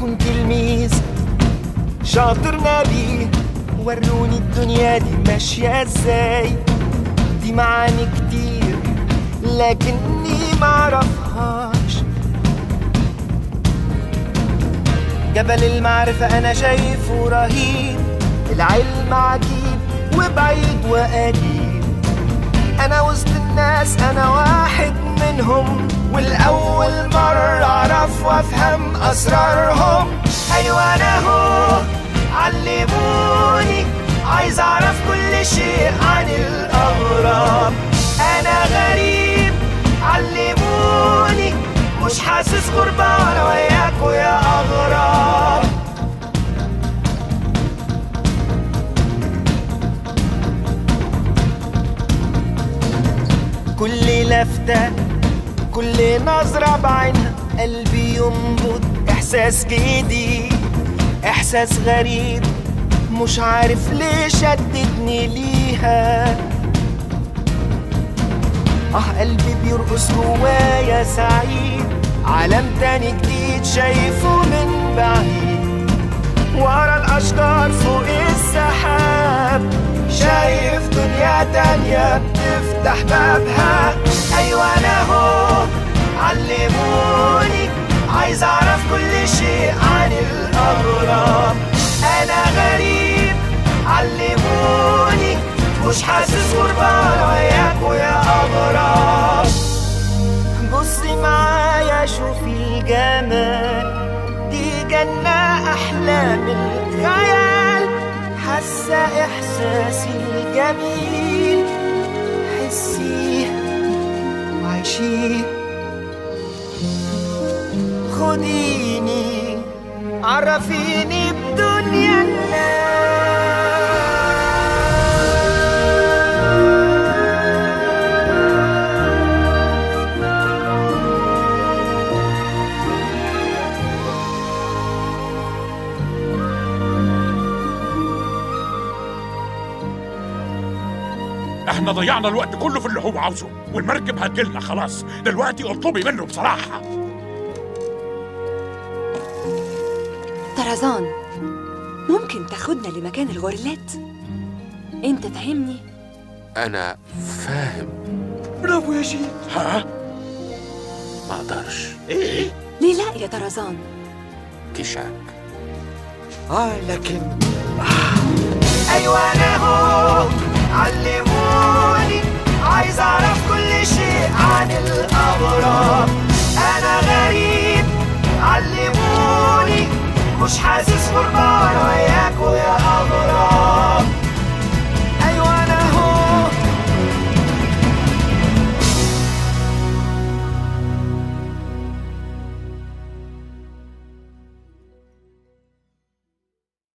اكون تلميذ شاطر نبي وروني الدنيا دي ماشية ازاي دي معاني كتير لكني معرفهاش جبل المعرفة أنا شايفه رهيب العلم عجيب وبعيد وقريب أنا وسط الناس أنا واحد منهم والأول مرة أعرف وأفهم أسرارهم أيوة أنا هو علموني عايز أعرف كل شيء عن الأغراب أنا غريب علموني مش حاسس غربة وأنا وياكوا يا أغراب كل لفتة كل نظرة بعينها قلبي ينبض إحساس جديد إحساس غريب مش عارف ليه شددني ليها آه قلبي بيرقص جوايا سعيد عالم تاني جديد شايفه من بعيد ورا الأشجار فوق السحاب شايف دنيا تانية بتفتح بابها أيوة أنا هو علموني عايز أعرف كل شيء عن الأغراب أنا غريب علموني مش حاسس غربة وأنا وياكوا يا أغراب بصي معايا شوفي الجمال دي جنة أحلى من الخيال حاسة إحساسي الجميل حسيه وعيشيه خديني عرفيني بدنيا احنا ضيعنا الوقت كله في اللي هو عاوزه والمركب هتجيلنا خلاص دلوقتي اطلبي منه بصراحة طرزان ممكن تاخدنا لمكان الغوريلات انت فاهمني أنا فاهم برافو يا شيخ ها ما أقدرش ايه ليه لا يا طرزان كشاك اه لكن ايوه انا هو علموني عايز اعرف كل شيء عن الاغراب انا غريب علموني مش حاسس غربة وانا